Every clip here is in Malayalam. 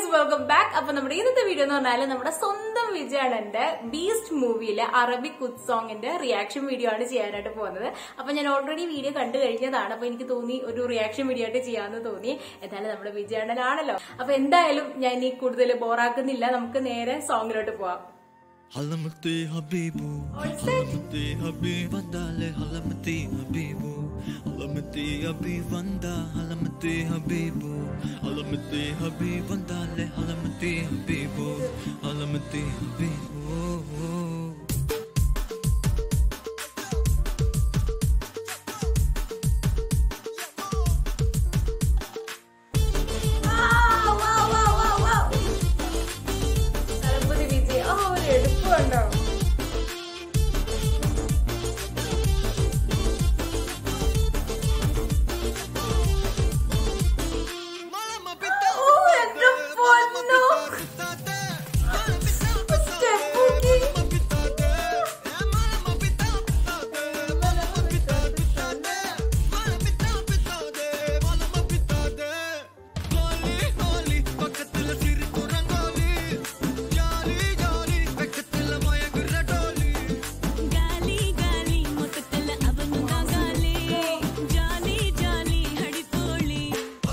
വെൽക്കം ബാക്ക് അപ്പൊ നമ്മുടെ ഇന്നത്തെ വീഡിയോ എന്ന് പറഞ്ഞാൽ നമ്മുടെ സ്വന്തം വിജയണ്ണന്റെ ബീസ്റ്റ് മൂവിയിലെ അറബിക് കുത്ത് സോങ്ങിന്റെ റിയാക്ഷൻ വീഡിയോ ആണ് ചെയ്യാനായിട്ട് പോകുന്നത് അപ്പൊ ഞാൻ ഓൾറെഡി വീഡിയോ കണ്ടു കഴിഞ്ഞതാണ് അപ്പൊ എനിക്ക് തോന്നി ഒരു റിയാക്ഷൻ വീഡിയോ ആയിട്ട് ചെയ്യാന്ന് തോന്നി എന്തായാലും നമ്മുടെ വിജയണ്ണനാണല്ലോ അപ്പൊ എന്തായാലും ഞാൻ ഇനി കൂടുതൽ ബോറാക്കുന്നില്ല നമുക്ക് നേരെ സോങ്ങിലോട്ട് പോവാം حلمتي حبيبو حلمتي حبيب دالي حلمتي حبيبو حلمتي حبيب وندا حلمتي حبيبو حلمتي حبيب دالي حلمتي حبيبو حلمتي حبيبو തലപ്പതി വിജയ് ആ ഒരു എടുപ്പ് കണ്ടോ ഓ, എന്റെ പൊന്നോ. Step നോക്കി. గాలి గాలి మొత్తల అవనుగా గాలి జాలి జాలి హడిపోళి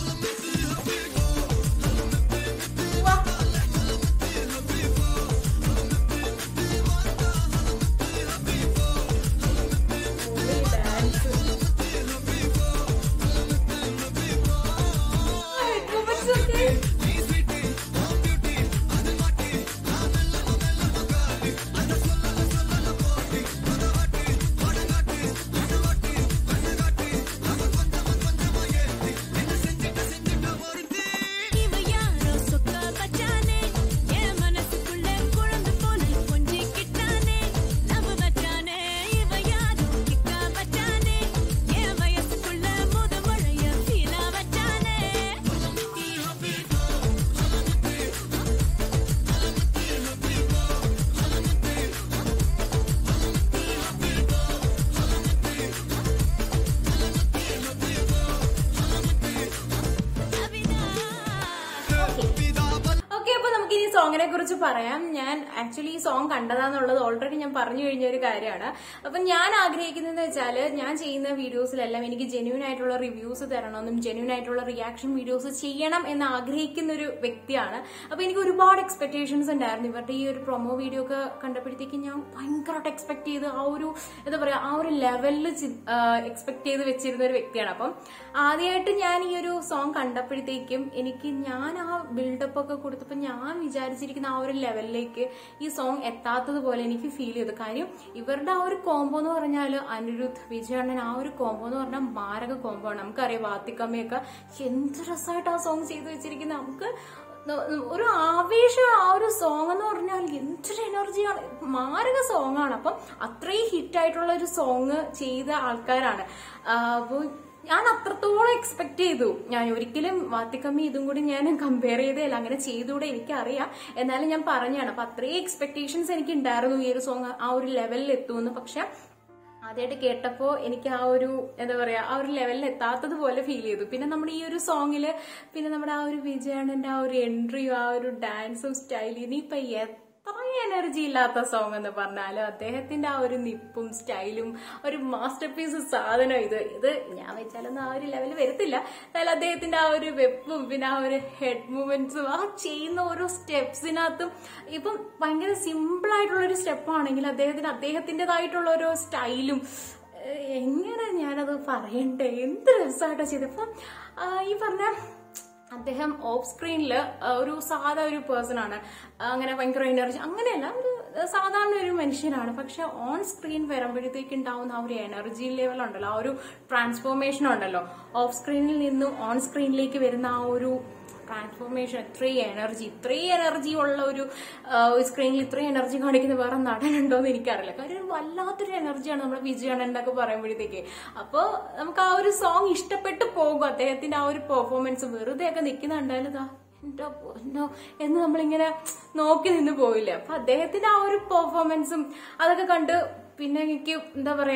இவ யாரோ சொக்க பச்சானே என் மனசுக்குள்ள குழந்தை போல கொஞ்சிக்கிட்டானே நம்ப வச்சானே இவ யாரோ கிக்கா பச்சானே என் வயசுக்குள்ள முத மழைய ஃபீலா வச்சானே ഓക്കെ അപ്പൊ നമുക്ക് ഈ സോങ്ങിനെ കുറിച്ച് പറയാം ഞാൻ ആക്ച്വലി ഈ സോങ് കണ്ടതാന്നുള്ളത് ഓൾറെഡി ഞാൻ പറഞ്ഞു കഴിഞ്ഞ ഒരു കാര്യമാണ് അപ്പൊ ഞാൻ ആഗ്രഹിക്കുന്നത് വെച്ചാല് ഞാൻ ചെയ്യുന്ന വീഡിയോസിലെല്ലാം എനിക്ക് ജെന്യൂൻ ആയിട്ടുള്ള റിവ്യൂസ് തരണമെന്നും ജെന്യൂൻ ആയിട്ടുള്ള റിയാക്ഷൻ വീഡിയോസ് ചെയ്യണം എന്ന് ആഗ്രഹിക്കുന്ന ഒരു വ്യക്തിയാണ് അപ്പൊ എനിക്ക് ഒരുപാട് എക്സ്പെക്ടേഷൻസ് ഉണ്ടായിരുന്നു ഇവരുടെ ഈ ഒരു പ്രൊമോ വീഡിയോ ഒക്കെ കണ്ടപ്പോഴത്തേക്കും ഞാൻ ഭയങ്കരമായിട്ട് എക്സ്പെക്ട് ചെയ്ത് ആ ഒരു എന്താ പറയാ ആ ഒരു ലെവലിൽ എക്സ്പെക്ട് ചെയ്ത് വെച്ചിരുന്ന ഒരു വ്യക്തിയാണ് അപ്പം ആദ്യമായിട്ട് ഞാൻ ഈ ഒരു സോങ് കണ്ടപ്പോഴത്തേക്കും എനിക്ക് ഞാൻ ആ ബിൽഡപ്പ് ഒക്കെ കൊടുത്തപ്പോൾ ഞാൻ വിചാരിച്ചിരിക്കുന്ന ആ ഒരു ലെവലിലേക്ക് ഈ സോങ് എത്താത്തത് പോലെ എനിക്ക് ഫീൽ ചെയ്തു കാര്യം ഇവരുടെ ആ ഒരു കോംബോ എന്ന് പറഞ്ഞാൽ അനിരുദ്ധ് വിജയണ്ണൻ ആ ഒരു കോംബോ എന്ന് പറഞ്ഞാൽ മാരക കോംബോ ആണ് നമുക്കറിയാം വാത്തിക്കമ്മയൊക്കെ എന്ത് രസമായിട്ട് ആ സോങ് ചെയ്തു വെച്ചിരിക്കുന്നത് നമുക്ക് ഒരു ആവേശം ആ ഒരു സോങ് എന്ന് പറഞ്ഞാൽ എന്തൊരു എനർജിയാണ് മാരക സോങ് ആണ് അപ്പം അത്രയും ഹിറ്റ് ആയിട്ടുള്ള ഒരു സോങ് ചെയ്ത ആൾക്കാരാണ് അപ്പോൾ ഞാൻ അത്രത്തോളം എക്സ്പെക്ട് ചെയ്തു ഞാൻ ഒരിക്കലും വാത്തിക്കമ്മി ഇതും കൂടി ഞാൻ കമ്പയർ ചെയ്തതല്ല അങ്ങനെ ചെയ്തുകൂടെ എനിക്കറിയാം എന്നാലും ഞാൻ പറഞ്ഞാണ് അപ്പൊ അത്രയും എക്സ്പെക്ടേഷൻസ് എനിക്ക് ഉണ്ടായിരുന്നു ഈ ഒരു സോങ് ആ ഒരു ലെവലിൽ എത്തുമെന്ന് പക്ഷെ ആദ്യമായിട്ട് കേട്ടപ്പോ എനിക്ക് ആ ഒരു എന്താ പറയാ ആ ഒരു ലെവലിൽ എത്താത്തത് പോലെ ഫീൽ ചെയ്തു പിന്നെ നമ്മുടെ ഈ ഒരു സോങ്ങില് പിന്നെ നമ്മുടെ ആ ഒരു വിജയാണന്റെ ആ ഒരു എൻട്രിയും ആ ഒരു ഡാൻസും സ്റ്റൈലും ഇനിയിപ്പൊ എത്ര എനർജി ഇല്ലാത്ത സോങ് എന്ന് പറഞ്ഞാലും അദ്ദേഹത്തിന്റെ ആ ഒരു നിപ്പും സ്റ്റൈലും ഒരു മാസ്റ്റർ പീസ് സാധനം ഇത് ഇത് ഞാൻ വെച്ചാലൊന്നും ആ ഒരു ലെവൽ വരത്തില്ല എന്നാലും അദ്ദേഹത്തിന്റെ ആ ഒരു വെപ്പും പിന്നെ ആ ഒരു ഹെഡ് മൂവ്മെന്റ്സും ആ ചെയ്യുന്ന ഓരോ സ്റ്റെപ്സിനകത്തും ഇപ്പം ഭയങ്കര സിമ്പിൾ ആയിട്ടുള്ള ഒരു സ്റ്റെപ്പ് ആണെങ്കിൽ അദ്ദേഹത്തിന് അദ്ദേഹത്തിൻ്റെതായിട്ടുള്ള ഓരോ സ്റ്റൈലും ഏഹ് എങ്ങനെ ഞാനത് പറയണ്ടേ എന്ത് രസമായിട്ടാ ചെയ്തപ്പം ഈ പറഞ്ഞ അദ്ദേഹം ഓഫ് സ്ക്രീനിൽ ഒരു സാധാ ഒരു പേഴ്സൺ ആണ് അങ്ങനെ ഭയങ്കര എനർജി അങ്ങനെയല്ല ഒരു സാധാരണ ഒരു മനുഷ്യനാണ് പക്ഷെ ഓൺ സ്ക്രീൻ വരുമ്പോഴത്തേക്ക് ഉണ്ടാവുന്ന ആ ഒരു എനർജി ലെവൽ ഉണ്ടല്ലോ ആ ഒരു ട്രാൻസ്ഫോർമേഷൻ ഉണ്ടല്ലോ ഓഫ് സ്ക്രീനിൽ നിന്നും ഓൺ സ്ക്രീനിലേക്ക് വരുന്ന ആ ഒരു ട്രാൻസ്ഫോർമേഷൻ ഇത്രയും എനർജി ഇത്രയും എനർജി ഉള്ള ഒരു സ്ക്രീനിൽ ഇത്രയും എനർജി കാണിക്കുന്ന വേറെ നടനുണ്ടോ എന്ന് എനിക്കറിയില്ല കാര്യം ഒരു വല്ലാത്തൊരു എനർജിയാണ് നമ്മുടെ വിജയണ്ണൻ്റെ ഒക്കെ പറയുമ്പോഴത്തേക്ക് അപ്പോൾ നമുക്ക് ആ ഒരു സോങ് ഇഷ്ടപ്പെട്ടു പോകും അദ്ദേഹത്തിന്റെ ആ ഒരു പെർഫോമൻസ് വെറുതെ ഒക്കെ നിൽക്കുന്ന കണ്ടാലും ഇതാ എന്റെ പൊന്നോ എന്ന് നമ്മളിങ്ങനെ നോക്കി നിന്ന് പോയില്ലേ അപ്പൊ അദ്ദേഹത്തിന്റെ ആ ഒരു പെർഫോമൻസും അതൊക്കെ കണ്ട് പിന്നെ എനിക്ക് എന്താ പറയാ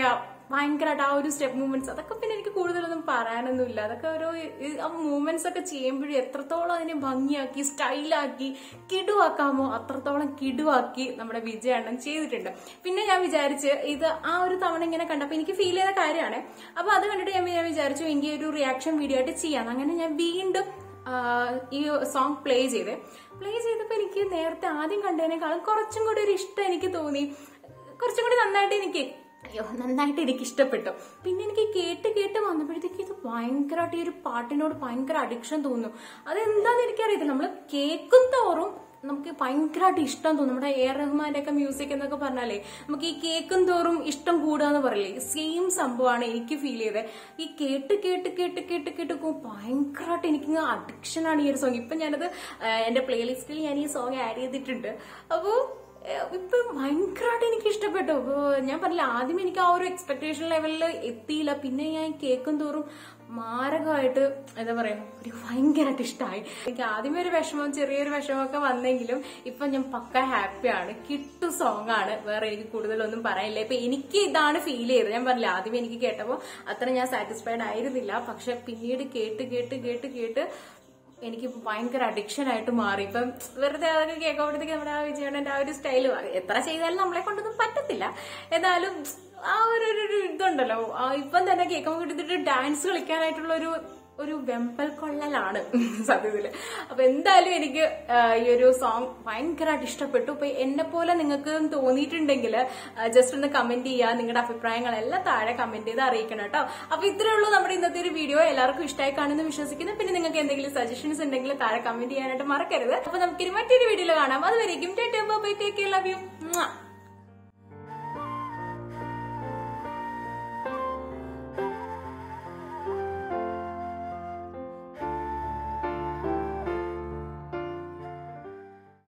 ഭയങ്കരമായിട്ട് ആ ഒരു സ്റ്റെപ്പ് മൂവ്മെന്റ്സ് അതൊക്കെ പിന്നെ എനിക്ക് കൂടുതലൊന്നും പറയാനൊന്നുമില്ല അതൊക്കെ ഓരോ ഈ- ആ മൂവ്മെന്റ്സ് ഒക്കെ ചെയ്യുമ്പോഴും എത്രത്തോളം അതിനെ ഭംഗിയാക്കി സ്റ്റൈലാക്കി കിടുവാക്കാമോ അത്രത്തോളം കിടുവാക്കി നമ്മുടെ വിജയ അണ്ണൻ ചെയ്തിട്ടുണ്ട് പിന്നെ ഞാൻ വിചാരിച്ച് ഇത് ആ ഒരു തവണ ഇങ്ങനെ കണ്ടപ്പോൾ എനിക്ക് ഫീൽ ചെയ്ത കാര്യമാണ് അപ്പൊ അത് കണ്ടിട്ട് ഞാൻ ഞാൻ വിചാരിച്ചു എനിക്ക് ഒരു റിയാക്ഷൻ വീഡിയോ ആയിട്ട് ചെയ്യാം അങ്ങനെ ഞാൻ വീണ്ടും ആ, ഈ സോങ് പ്ലേ ചെയ്ത് പ്ലേ ചെയ്തപ്പോൾ എനിക്ക് നേരത്തെ ആദ്യം കണ്ടതിനേക്കാളും കുറച്ചും കൂടി ഒരു ഇഷ്ടം എനിക്ക് തോന്നി കുറച്ചും കൂടി നന്നായിട്ട് എനിക്ക് അയ്യോ നന്നായിട്ട് എനിക്ക് ഇഷ്ടപ്പെട്ടു പിന്നെ എനിക്ക് കേട്ട് കേട്ട് വന്നപ്പോഴത്തേക്ക് ഇത് ഭയങ്കരമായിട്ട് ഈ ഒരു പാട്ടിനോട് ഭയങ്കര അഡിക്ഷൻ തോന്നുന്നു അതെന്താന്ന് എനിക്കറിയത്തില്ല നമ്മൾ കേൾക്കും തോറും നമുക്ക് ഭയങ്കരമായിട്ട് ഇഷ്ടം തോന്നും നമ്മുടെ എ ആർ റഹ്മാന്റെ ഒക്കെ മ്യൂസിക് എന്നൊക്കെ പറഞ്ഞാലേ നമുക്ക് ഈ കേൾക്കും തോറും ഇഷ്ടം കൂടുക എന്ന് പറയില്ലേ സെയിം സംഭവമാണ് എനിക്ക് ഫീൽ ചെയ്തത് ഈ കേട്ട് കേട്ട് കേട്ട് കേട്ട് കേട്ട് കോ- ഭയങ്കരമായിട്ട് എനിക്ക് അഡിക്ഷൻ ആണ് ഈ ഒരു സോങ് ഇപ്പൊ ഞാനത് ആ, എന്റെ പ്ലേലിസ്റ്റിൽ ഞാൻ ഈ സോങ് ആഡ് ചെയ്തിട്ടുണ്ട് അപ്പോ ഏഹ്, ഇപ്പൊ ഭയങ്കരമായിട്ട് എനിക്ക് ഇഷ്ടപ്പെട്ടു അപ്പൊ ഞാൻ പറഞ്ഞില്ല ആദ്യം എനിക്ക് ആ ഒരു എക്സ്പെക്ടേഷൻ ലെവലിൽ എത്തിയില്ല പിന്നെ ഞാൻ കേൾക്കും തോറും മാരകമായിട്ട് എന്താ പറയാ ഒരു ഭയങ്കരമായിട്ട് ഇഷ്ടമായി എനിക്ക് ആദ്യമേ ഒരു വിഷമം ചെറിയൊരു വിഷമമൊക്കെ വന്നെങ്കിലും ഇപ്പൊ ഞാൻ പക്ക ഹാപ്പിയാണ് കിട്ടു സോങ് ആണ് വേറെ എനിക്ക് കൂടുതലൊന്നും പറയാനില്ല ഇപ്പൊ എനിക്ക് ഇതാണ് ഫീൽ ചെയ്തത് ഞാൻ പറഞ്ഞില്ല ആദ്യം എനിക്ക് കേട്ടപ്പോൾ അത്ര ഞാൻ സാറ്റിസ്ഫൈഡ് ആയിരുന്നില്ല പക്ഷെ പിന്നീട് കേട്ട് കേട്ട് കേട്ട് കേട്ട് എനിക്ക് ഭയങ്കര അഡിക്ഷൻ ആയിട്ട് മാറി ഇപ്പം വെറുതെ അതൊക്കെ കേൾക്കുമ്പോഴത്തേക്ക് നമ്മുടെ ആ വിജയണ്ണന്റെ ആ ഒരു സ്റ്റൈല് എത്ര ചെയ്താലും നമ്മളെ കൊണ്ടൊന്നും പറ്റത്തില്ല എന്നാലും ആ ഒരു ഒരു- ഒരു ഇതുണ്ടല്ലോ ആ ഇപ്പം തന്നെ കേൾക്കുമ്പോൾ കിട്ടിയിട്ട് ഡാൻസ് കളിക്കാനായിട്ടുള്ള ഒരു ഒരു വെമ്പൽ കൊള്ളലാണ് സത്യത്തില് അപ്പൊ എന്തായാലും എനിക്ക് ആ, ഈ ഒരു സോങ് ഭയങ്കരമായിട്ട് ഇഷ്ടപ്പെട്ടു ഇപ്പൊ എന്നെ പോലെ നിങ്ങൾക്ക് തോന്നിയിട്ടുണ്ടെങ്കിൽ ജസ്റ്റ് ഒന്ന് കമന്റ് ചെയ്യുക നിങ്ങളുടെ അഭിപ്രായങ്ങളെല്ലാം താഴെ കമന്റ് ചെയ്ത് അറിയിക്കണം കേട്ടോ അപ്പൊ ഇത്രേ ഉള്ളൂ നമ്മുടെ ഇന്നത്തെ ഒരു വീഡിയോ എല്ലാവർക്കും ഇഷ്ടമായി കാണുമെന്ന് വിശ്വസിക്കുന്നു പിന്നെ നിങ്ങൾക്ക് എന്തെങ്കിലും സജഷൻസ് ഉണ്ടെങ്കിൽ താഴെ കമന്റ് ചെയ്യാനായിട്ട് മറക്കരുത് അപ്പൊ നമുക്കിനി മറ്റൊരു വീഡിയോയിൽ കാണാം അതുവരെയും ടേക്ക് ലവ് യു